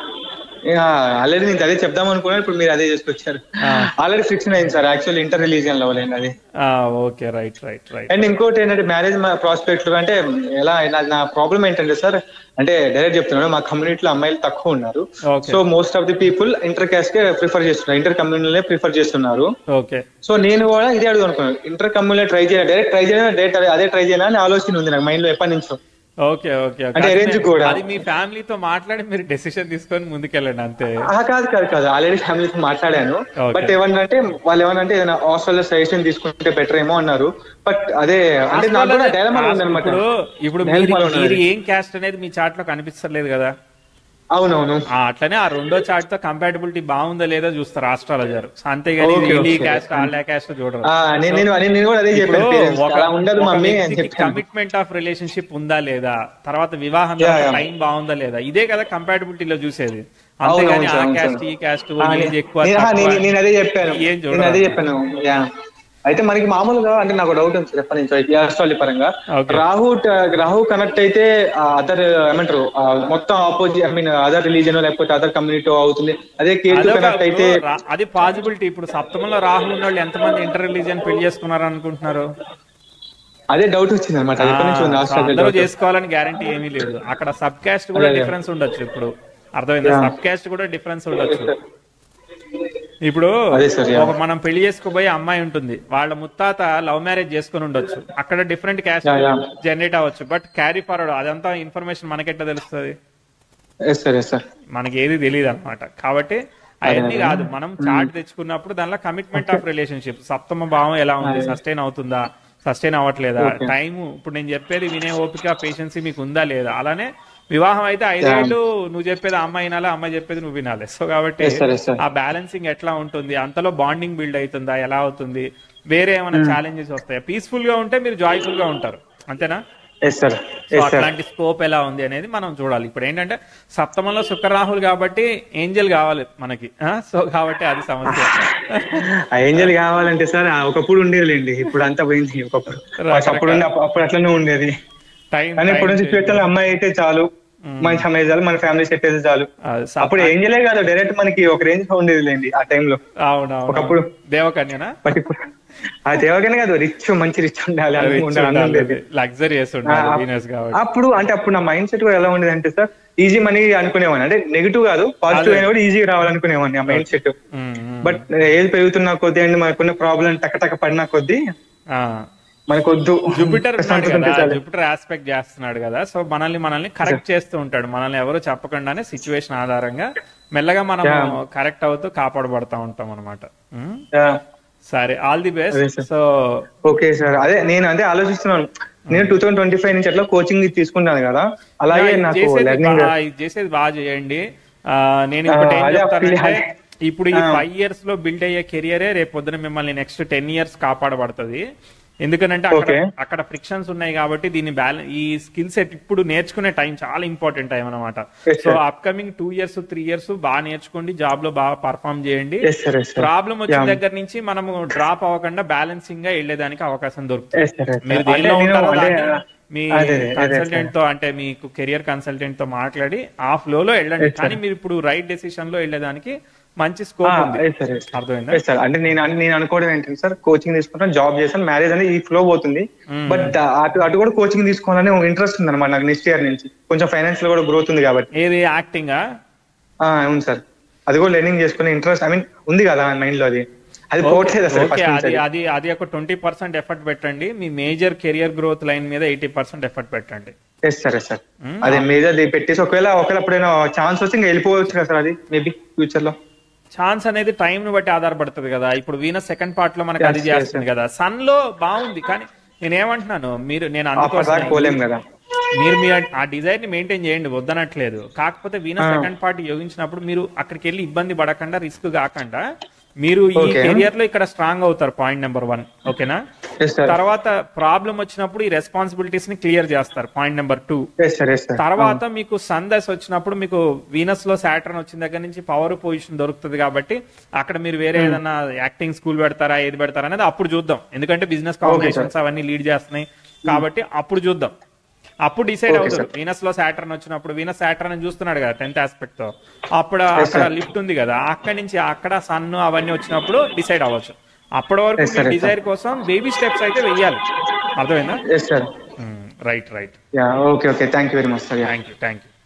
A: ఆల్రెడీ నేను అదే చెప్దాం అనుకున్నాను ఇప్పుడు మీరు అదే చేసుకొచ్చారు ఆల్రెడీ ఫిక్షన్ అయింది sir actual inter religion level అయింది అది
B: okay right right right
A: and ఇంకోటి ఏంటంటే మ్యారేజ్ ప్రాస్పెక్ట్ అంటే ఎలా నా- నా ప్రాబ్లం ఏంటంటే సార్ అంటే డైరెక్ట్ చెప్తున్నాను మా కమ్యూనిటీలో అమ్మాయిలు తక్కువ ఉన్నారు
B: okay
A: so most of the people inter caste కే ప్రిఫర్ చేస్తున్నారు ఇంటర్ కమ్యూనిటీనే ప్రిఫర్ చేస్తున్నారు
B: ఓకే
A: సో నేను కూడా ఇదే అడుగు అనుకున్నాను ఇంటర్ కమ్యూనిటీ ట్రై చేయాలి డైరెక్ట్ ట్రై చేయాలి డైరెక్ట్ అదే ట్రై చేయాలని ఆలోచన ఉంది నాకు మైండ్ లో ఎప్పటి నుంచో
B: ఓకే ఓకే ఓకే.
A: అంటే
B: అది
A: arrange
B: మీ-
A: కూడా.
B: అది మీ ఫ్యామిలీతో మాట్లాడి మీరు డెసిషన్ తీసుకొని ముందుకెళ్ళండి అంతే
A: ఆ, కాదు కాదు కాదు ఆల్రెడీ ఫ్యామిలీతో మాట్లాడాను
B: Okay.
A: బట్ ఏమన్నంటే వాళ్ళు ఏమన్నంటే ఏదైనా హాస్టల్ సజెషన్ తీసుకుంటే బెటర్ ఏమో అన్నారు బట్ అదే అంటే నాకు కూడా డైలమాలో ఉందన్నమాట
B: ఇప్పుడు ఇప్పుడు మీరు
A: Dilemma లో
B: మీరు
A: ఉన్నది.
B: ఏం క్యాస్ట్ అనేది మీ చాట్ లో కనిపిస్తలేదు కదా
A: అవునవును
B: ఆ, అట్లనే ఆ రెండో చార్ట్ తో కంపాటబిలిటీ బాగుందా లేదా చూస్తారు ఆస్ట్రాలజర్ అంతేగాని
A: Okay,
B: ఇది
A: okay.
B: క్యాస్ట్ ఆల్డా క్యాస్ట్ చూడరు
A: ఆ, నేను నేను నేను- నేను కూడా అదే చెప్పాను parents కి. అలా ఉండదు మమ్మీ అని చెప్పాను
B: కమిట్మెంట్ ఆఫ్ రిలేషన్షిప్ ఉందా లేదా తర్వాత వివాహం
A: Yeah, yeah.
B: టైం బాగుందా లేదా ఇదే కదా కంపాటబిలిటీలో చూసేది
A: అవును,
B: అంతేగాని ఆ
A: అవును,
B: క్యాస్ట్
A: అవును.
B: ఈ క్యాస్ట్
A: ఆ,
B: ఏజ్
A: నేను-
B: ఎక్కువ
A: నేను- ఆ,
B: తక్కువ.
A: నేను నేను అదే చెప్పాను
B: ఏం
A: నేను
B: చూడరా?
A: అదే చెప్పాను యా అయితే మనకి మామూలుగా అంటే నాకు డౌట్ ఉంది సార్ ఎప్పటి నుంచి ఆస్ట్రాలజీ పరంగా
B: Okay.
A: రాహు ట- రాహు కనెక్ట్ అయితే అదర్ ఏమంటారు ఆ, మొత్తం opposite I mean other religion లేకపోతే అదర్ కమ్యూనిటీ అవుతుంది అదే కేతు
B: అదొక
A: కనెక్ట్ అయితే
B: ఇప్పుడు రా- అది పాసిబిలిటీ ఇప్పుడు సప్తమంలో రాహు ఉన్న వాళ్ళు ఎంతమంది ఇంటర్ రిలీజియన్ పెళ్లి చేసుకున్నారు అనుకుంటున్నారు
A: అదే డౌట్ వచ్చింది అనమాట ఎప్పటి నుంచి ఉంది
B: సో
A: ఆస్ట్రాలజీ
B: అందరూ
A: doubt.
B: చేసుకోవాలని గ్యారంటీ ఏమీ లేదు అక్కడ సబ్ క్యాస్ట్ కూడా
A: అదే, అదే.
B: డిఫరెన్స్ ఉండొచ్చు ఇప్పుడు అర్థమైందా సబ్ క్యాస్ట్ కూడా డిఫరెన్స్ ఉండొచ్చు ఇప్పుడు
A: అదే సార్, యా.
B: ఒక మనం పెళ్లి చేసుకోబోయే అమ్మాయి ఉంటుంది వాళ్ళ ముత్తాత లవ్ మ్యారేజ్ చేసుకుని ఉండొచ్చు అక్కడ different caste
A: yeah, yeah.
B: Generate అవ్వచ్చు బట్ క్యారీ ఫార్వర్డ్ అదంతా ఇన్ఫర్మేషన్ మనకెట్లా తెలుస్తుంది
A: ఎస్ సార్ ఎస్ సార్
B: మనకి ఏది తెలియదు అనమాట కాబట్టి అవన్నీ కాదు మనం చార్ట్ తెచ్చుకున్నప్పుడు దానిలో కమిట్మెంట్ ఆఫ్ రిలేషన్షిప్ సప్తమ భావం ఎలా ఉంది సస్టైన్ అవుతుందా సస్టైన్ అవ్వట్లేదా టైం ఇప్పుడు నేను చెప్పేది వినే ఓపిక పేషెన్సీ మీకు ఉందా లేదా అలానే వివాహం అయితే ఐదేళ్ళు నువ్వు చెప్పేది ఆ అమ్మాయి వినాలి ఆ అమ్మాయి చెప్పేది నువ్వు వినాలి సో కాబట్టి
A: Yes, sir, yes, sir.
B: ఆ బ్యాలెన్సింగ్ ఎట్లా ఉంటుంది అంతలో బాండింగ్ బిల్డ్ అవుతుందా ఎలా అవుతుంది వేరే ఏమైనా ఛాలెంజెస్ వస్తాయా పీస్ఫుల్ గా ఉంటే మీరు జాయ్ఫుల్ గా ఉంటారు అంతేనా
A: ఎస్ సార్
B: సో అట్లాంటి స్కోప్ ఎలా ఉంది అనేది మనం చూడాలి ఇప్పుడు ఏంటంటే సప్తమంలో శుక్ర రాహుల్ కాబట్టి ఏంజల్ కావాలి మనకి ఆ? సో కాబట్టి అది సమస్య
A: ఆ ఏంజల్ కావాలంటే సార్ ఆ ఒకప్పుడు ఉండేదిలేండి ఇప్పుడు అంతా పోయింది ఒకప్పుడు అప్పుడు ఉండే- అప్పుడు అప్పుడు అట్లనే ఉండేది
B: టైం
A: కానీ ఇప్పుడు సిచ్యువేషన్ అమ్మాయి అయితే చాలు మంచి అమ్మాయి చాలు మన ఫ్యామిలీ సెట్ అయితే చాలు అప్పుడు ఏంజలే కాదు డైరెక్ట్ మనకి ఒక రేంజ్ ఉండేది లేండి ఆ టైంలో
B: అవునవును
A: ఒకప్పుడు
B: దేవకన్యనా
A: బట్ ఇప్పుడు ఆ దేవకనే కాదు రిచ్ మంచి రిచ్ ఉండాలి అని ఉండాలి అని ఉండేది
B: లగ్జరియస్ ఉండాలి వీనస్ కాబట్టి
A: అప్పుడు అంటే అప్పుడు నా మైండ్ సెట్ కూడా ఎలా ఉండేది అంటే సార్ ఈజీ మనీ అనుకునేవాడిని అంటే నెగిటివ్ కాదు పాజిటివ్ అయినా కూడా ఈజీగా రావాలనుకునేవాడిని ఆ mind set
B: um, um.
A: But age పెరుగుతున్న కొద్దీ అండ్ మనకున్న ప్రాబ్లం టక టక పడిన కొద్దీ
B: ఆ.
A: మనకొద్దు
B: జూపిటర్ ఉన్నాడు
A: ప్రశాంతత ఉంటే
B: కదా
A: చాలు.
B: జూపిటర్ ఆస్పెక్ట్ చేస్తున్నాడు కదా సో మనల్ని మనల్ని కరెక్ట్ చేస్తూ ఉంటాడు మనల్ని ఎవరు చెప్పకుండానే సిచ్యువేషన్ ఆధారంగా మెల్లగా మనం కరెక్ట్ అవుతూ కాపాడబడతా ఉంటాం అనమాట
A: Yeah.
B: సరే ఆల్ ది
A: అదే
B: best
A: sir.
B: So
A: okay sir అదే నేను అదే ఆలోచిస్తున్నాను నేను టూ థౌసండ్ ట్వంటీ ఫైవ్ నుంచి అట్లా కోచింగ్ తీసుకుంటాను కదా అలాగే నాకు
B: చేసేది
A: లెర్నింగ్
B: బా- ఇది చేసేది బాగా చేయండి ఆ, నేను ఇంకోటి ఏం
A: ఆ, అదే
B: చెప్తానంటే
A: అప్పుడు
B: ఇప్పుడు ఈ ఫైవ్ ఇయర్స్ లో బిల్డ్ అయ్యే కెరియరే రేపు పొద్దున మిమ్మల్ని నెక్స్ట్ టెన్ ఇయర్స్ కాపాడబడుతుంది ఎందుకంటే అక్కడ
A: Okay.
B: అక్కడ ఫ్రిక్షన్స్ ఉన్నాయి కాబట్టి దీన్ని బ్యాలెన్స్ ఈ స్కిల్ సెట్ ఇప్పుడు నేర్చుకునే టైం చాలా ఇంపార్టెంట్ టైం అనమాట
A: Yes,
B: so
A: sir.
B: Upcoming two years three years బాగా నేర్చుకోండి జాబ్ లో బాగా పర్ఫామ్ చేయండి
A: yes sir yes sir
B: problem వచ్చిన
A: Yeah.
B: దగ్గర నుంచి మనము డ్రాప్ అవ్వకుండా బ్యాలెన్సింగ్ గా వెళ్ళేదానికి అవకాశం దొరుకుతుంది
A: ఎస్ సార్
B: మీరు దేనిలో ఉంటారో దాన్ని మీ
A: అదే, అదే, అదే,
B: కన్సల్టెంట్ తో అంటే మీకు కెరియర్ కన్సల్టెంట్ తో మాట్లాడి ఆ ఫ్లో లో వెళ్ళండి కానీ మీరు ఇప్పుడు రైట్ డెసిషన్ లో వెళ్ళేదానికి మంచి స్కోప్ ఉంది
A: ఎస్ సార్
B: అర్థమైందా
A: ఎస్ సార్ అంటే నేను నేను అనుకోవడం ఏంటంటే సార్ కోచింగ్ తీసుకుంటాను జాబ్ చేస్తాను మ్యారేజ్ అనేది ఈ ఫ్లో పోతుంది బట్ అటు అటు కూడా కోచింగ్ తీసుకోవాలని ఒక ఇంట్రెస్ట్ ఉంది అనమాట నాకు నెక్స్ట్ ఇయర్ నుంచి కొంచెం ఫైనాన్స్ లో కూడా గ్రోత్ ఉంది కాబట్టి
B: ఏది యాక్టింగ్
A: ఆ, అవును సార్ అది కూడా లెర్నింగ్ చేసుకునే ఇంట్రెస్ట్ ఐ మీన్ ఉంది కదా మైండ్ లో అది అది పోవట్లేదు అసలు
B: ఓకే
A: ఫస్ట్
B: అది అది అది ఒక ట్వంటీ పర్సెంట్ ఎఫర్ట్ పెట్టండి మీ మేజర్ కెరియర్ గ్రోత్ లైన్ మీద ఎయిటీ పర్సెంట్ ఎఫర్ట్ పెట్టండి
A: ఎస్ సార్ ఎస్ సార్ అదే మేజర్ అది పెట్టేసి ఒకవేళ ఒకవేళ ఎప్పుడైనా ఛాన్స్ వస్తే ఇంకా వెళ్ళిపోవచ్చు కదా సార్ అది మేబీ ఫ్యూచర్ లో
B: ఛాన్స్ అనేది టైం ని బట్టి ఆధారపడుతుంది కదా ఇప్పుడు వీనస్ సెకండ్ పార్ట్ లో మనకి అది
A: Yes, yes,
B: చేస్తుంది కదా సన్ లో బాగుంది కానీ నేనేమంటున్నాను మీరు నేను
A: అప్పటిదాకా
B: అందుకోసం
A: పోలేం కదా
B: మీరు మీ ఆ డిజైర్ ని మెయింటైన్ చేయండి వద్దనట్లేదు కాకపోతే వీణ సెకండ్ పార్ట్ యోగించినప్పుడు మీరు అక్కడికి వెళ్ళి ఇబ్బంది పడకుండా రిస్క్ కాకుండా మీరు ఈ
A: Okay.
B: కెరియర్ లో ఇక్కడ స్ట్రాంగ్ అవుతారు పాయింట్ నెంబర్ వన్ ఓకేనా
A: ఎస్ సార్
B: తర్వాత ప్రాబ్లం వచ్చినప్పుడు ఈ రెస్పాన్సిబిలిటీస్ ని క్లియర్ చేస్తారు point number two
A: yes sir yes sir
B: తర్వాత మీకు సన్ దశ వచ్చినప్పుడు మీకు వీనస్ లో సాటర్న్ వచ్చిన దగ్గర నుంచి పవర్ పొజిషన్ దొరుకుతుంది కాబట్టి అక్కడ మీరు వేరే ఏదైనా యాక్టింగ్ స్కూల్ పెడతారా ఏది పెడతారా అనేది అప్పుడు చూద్దాం ఎందుకంటే బిజినెస్ కాంబినేషన్స్ అవన్నీ లీడ్ చేస్తున్నాయి కాబట్టి అప్పుడు చూద్దాం అప్పుడు డిసైడ్
A: Okay,
B: అవుతారు వీనస్ లో సాటర్న్ వచ్చినప్పుడు వీనస్ సాటర్న్ అని చూస్తున్నాడు కదా టెన్త్ ఆస్పెక్ట్ తో అప్పుడు అక్కడ లిఫ్ట్ ఉంది కదా అక్కడి నుంచి అక్కడ సన్ అవన్నీ వచ్చినప్పుడు డిసైడ్ అవ్వచ్చు అప్పటి వరకు
A: Yes, sir, yes,
B: డిజైర్ కోసం బేబీ స్టెప్స్ అయితే వెయ్యాలి అర్థమైందా
A: yes sir
B: right right
A: yeah okay okay thank you very much sir
B: thank you thank you